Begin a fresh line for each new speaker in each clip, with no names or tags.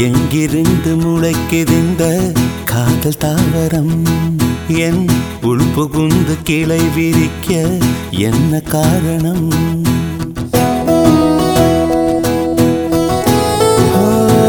எங்கிருந்து முளைக்குதிந்த காதல் தாவரம் என் உள் புகுந்து கிளை விரிக்க என்ன காரணம் ஓ,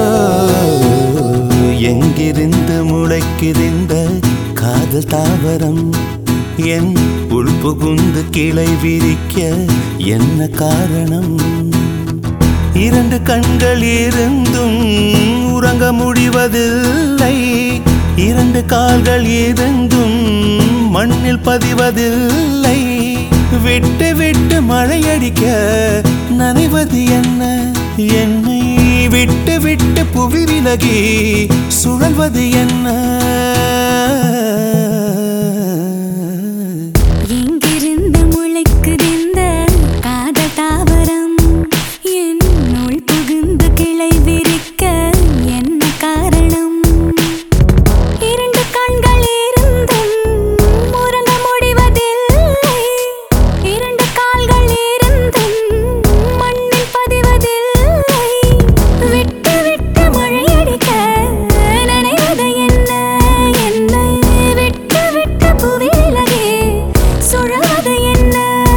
எங்கிருந்து முளைக்குதிந்த காதல் தாவரம் என் உள் புகுந்து கிளை விரிக்க என்ன காரணம் இரண்டு கண்கள் இருந்தும் உறங்க முடிவதில்லை இரண்டு கால்கள் இருந்தும் மண்ணில் பதிவதில்லை விட்டு விட்டு மழையடிக்க நனைவது என்ன என்னை விட்டு விட்டு புவி விலகி சுழல்வது என்ன
எங்கிருந்து முளைக்குதிந்த காதல் தாவரம் என்னுள் புகுந்து கிளை விரிக்க என்ன காரணம் இரண்டு கண்கள் இருந்தும் உறங்க முடிவதில்லை இரண்டு கால்கள் இருந்தும் மண்ணில் பதிவதில்லை விட்டு விட்டு மழையடிக்க நனைவது என்ன என்னை விட்டு விட்டு புவி விலகி சுழவது என்ன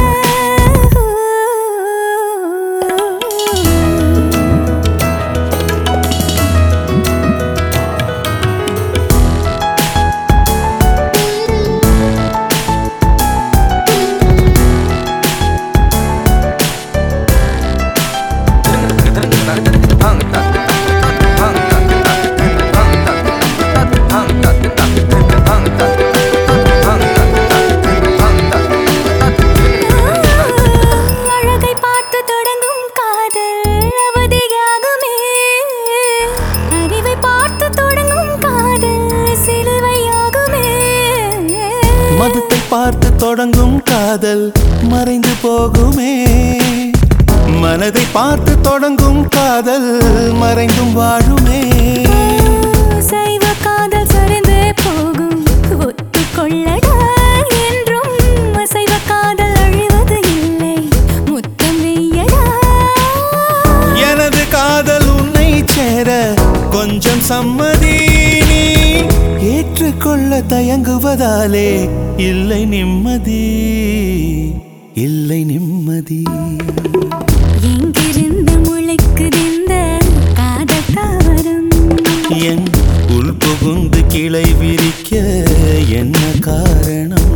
அழகை பார்த்து தொடங்கும் காதல் அவதியாகுமே அறிவை பார்த்து தொடங்கும் காதல் சிலுவையாகுமே
மதத்தை பார்த்து தொடங்கும் காதல் மறைந்து போகுமே மனதை பார்த்து தொடங்கும் காதல் மறைந்தும் வாழுமே
சைவ காதல் சரிந்தே போகும் ஒத்துக்கொள்ளடா என்றும் அசைவ காதல் அழிவது இல்லை முத்தம் வெய்யடா
எனது காதல் உன்னை சேர கொஞ்சம் சம்மதி நீ ஏற்றுக்கொள்ள தயங்குவதாலே இல்லை நிம்மதி இல்லை நிம்மதி
எங்கிருந்து முளைக்குதிந்த காதல் தாவரம்
என் உள் புகுந்து கிளை விரிக்க என்ன காரணம்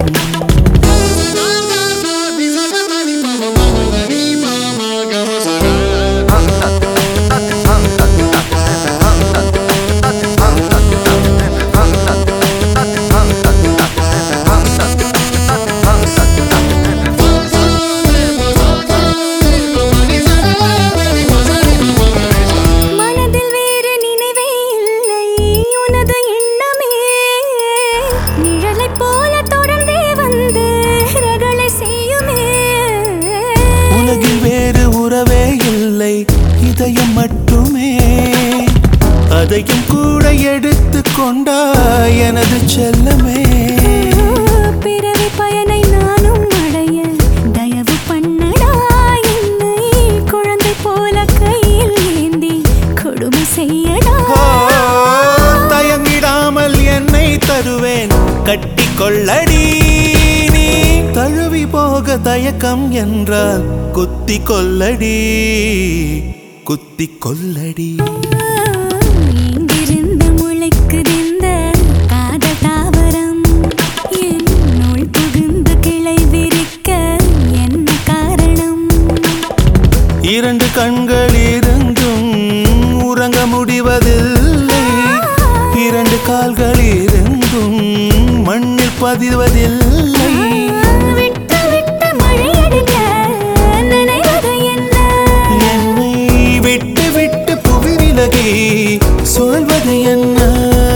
மனதில் வேறு நினைவே இல்லை உனது எண்ணமே நிழலைப் போல தொடர்ந்தே வந்து ரகளை செய்யுமே
உலகில் வேறு உறவே இல்லை இதயம் மட்டுமே அதையும் கூட எடுத்து கொண்டா எனது செல்லமே
பிறவி பயனை நானும் அடைய தயவு பண்ணடா என்னை குழந்தை போல கையில் ஏந்தி கொடுமை செய்யடா
ஓ, தயங்கிடாமல் என்னை தருவேன் கட்டி கொள்ளடி நீ தழுவி போக தயக்கம் என்றால் குத்தி கொல்லடி குத்தி கொல்லடி
எங்கிருந்து முளைக்குதிந்த காதல் தாவரம் என்னுள் புகுந்து கிளை விரிக்க என்ன காரணம்
இரண்டு கண்கள் இருந்தும் உறங்க முடிவதில்லை இரண்டு கால்கள் இருந்தும் மண்ணில் பதிவதில்லை
விட்டு விட்டு மழையடிக்க நினைவது என்ன
என்னை விட்டு விட்டு புவி விலகி சொல்வது என்ன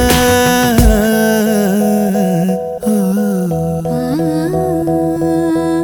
ஆ